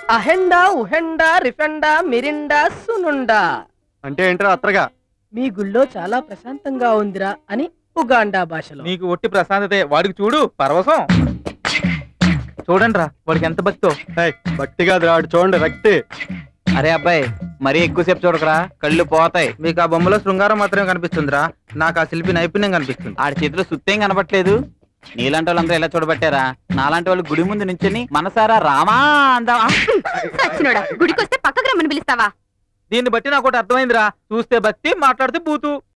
అహెండా ఉహెండా రిఫెండా Mirinda సునుండా అంటే ఏంట్రా అత్రగా మీ గుళ్ళో చాలా ప్రశాంతంగా ఉందిరా అని ఉగాండా భాషలో నీకు ఒట్టి ప్రశాంతతే వాడికి చూడు పరవశం చూడండి రా వాడికి ఎంత భక్తో ఏయ్, బట్టి కాదు రాడు చూడండి రక్తి అరే అబ్బాయి మరీ ఎక్కువసేపు చూడకరా కళ్ళు పోతాయి మీకు ఆ బొమ్మలో శృంగారం మాత్రమే కనిపిస్తుందిరా నాకు ఆ శిల్పి నైపుణ్యం కనిపిస్తుంది ఆడి చేతిలో సుత్తేం కనపట్లేదు నీలాంటి వాళ్ళందరూ ఎలా చూడబట్టారా నాలాంటి వాళ్ళు గుడి ముందు నుంచొని మనసారా రామా అందా సచ్చినోడా గుడికొస్తే పక్కకు రమ్మని పిలుస్తావా దీన్ని బట్టి నాకు ఒకటి అర్థమైందిరా చూస్తే భక్తి మాట్లాడితే బూతు